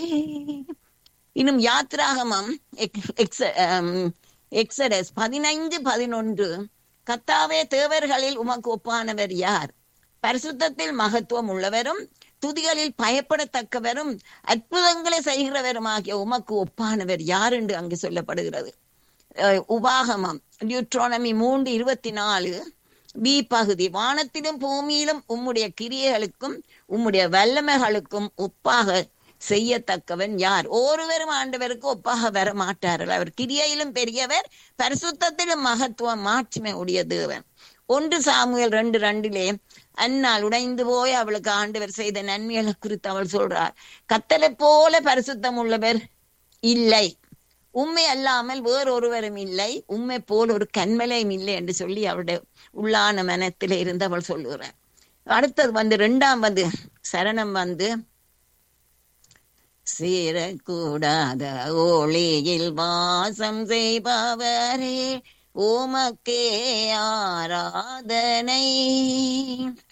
இன்னும் யாத்ராகமம் எக்- எக்ஸ- ஆம், எக்ஸடஸ் பதினைந்து பதினொன்று கத்தாவே தேவர்களில் உமக்கு ஒப்பானவர் யார் பரிசுத்தத்தில் மகத்துவம் உள்ளவரும் துதிகளில் பயப்படத்தக்கவரும் அற்புதங்களை செய்கிறவருமாகிய உமக்கு ஒப்பானவர் யார் என்று அங்கு சொல்லப்படுகிறது அஹ் உபாகமம் டியூட்ரோனமி மூன்று இருபத்தி நாலு பி பகுதி வானத்திலும் பூமியிலும் உம்முடைய கிரியைகளுக்கும் உம்முடைய வல்லமைகளுக்கும் ஒப்பாக செய்யத்தக்கவன் யார் ஒருவரும் ஆண்டவருக்கு ஒப்பாக வர மாட்டார்கள் அவர் கிரியையிலும் பெரியவர் பரிசுத்தத்திலும் மகத்துவம் மாட்சிமை உடைய தேவன் ஒன்று சாமுவேல் ரெண்டு ரெண்டிலே அந்நாள் உடைந்து போய் அவளுக்கு ஆண்டவர் செய்த நன்மைகளை குறித்து அவள் சொல்றார் கத்தலை போல பரிசுத்தம் உள்ளவர் இல்லை உண்மை அல்லாமல் வேறொருவரும் இல்லை உண்மை போல் ஒரு கண்மலையும் இல்லை என்று சொல்லி அவளுடைய உள்ளான மனத்திலே இருந்து அவள் சொல்லுகிறார் அடுத்தது வந்து ரெண்டாம் வந்து சரணம் வந்து சேரக்கூடாத ஒளியில் வாசம் செய்பவரே உமக்கே ஆராதனை